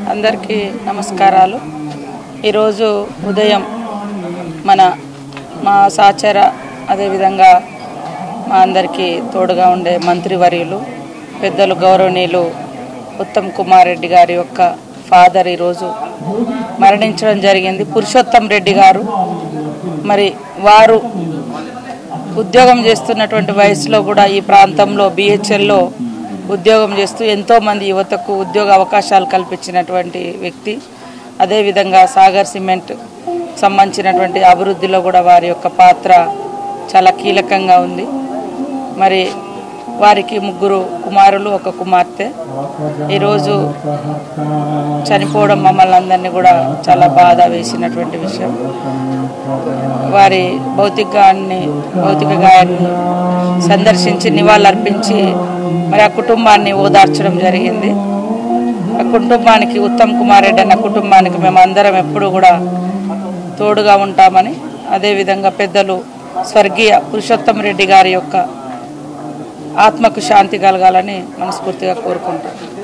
అందరికీ నమస్కారాలు ఈరోజు ఉదయం మన మా సాచర అదేవిధంగా మా అందరికీ తోడుగా ఉండే మంత్రివర్యులు పెద్దలు గౌరవనీయులు ఉత్తమ్ కుమార్ రెడ్డి గారి యొక్క ఫాదర్ ఈరోజు మరణించడం జరిగింది పురుషోత్తం రెడ్డి గారు మరి వారు ఉద్యోగం చేస్తున్నటువంటి వయసులో కూడా ఈ ప్రాంతంలో బిహెచ్ఎల్లో ఉద్యోగం చేస్తూ ఎంతోమంది యువతకు ఉద్యోగ అవకాశాలు కల్పించినటువంటి వ్యక్తి అదేవిధంగా సాగర్ సిమెంట్ సంబంధించినటువంటి అభివృద్ధిలో కూడా వారి యొక్క పాత్ర చాలా కీలకంగా ఉంది మరి వారికి ముగ్గురు కుమారులు ఒక కుమార్తె ఈరోజు చనిపోవడం మమ్మల్ని అందరినీ కూడా చాలా బాధ వేసినటువంటి విషయం వారి భౌతికాన్ని భౌతిక గాయాన్ని సందర్శించి నివాళులర్పించి మరి ఆ కుటుంబాన్ని ఓదార్చడం జరిగింది ఆ కుటుంబానికి ఉత్తమ్ కుమార్ రెడ్డి అన్న కుటుంబానికి మేము అందరం ఎప్పుడు కూడా తోడుగా ఉంటామని అదేవిధంగా పెద్దలు స్వర్గీయ పురుషోత్తం రెడ్డి గారి యొక్క ఆత్మకు శాంతి కలగాలని మనస్ఫూర్తిగా కోరుకుంటాం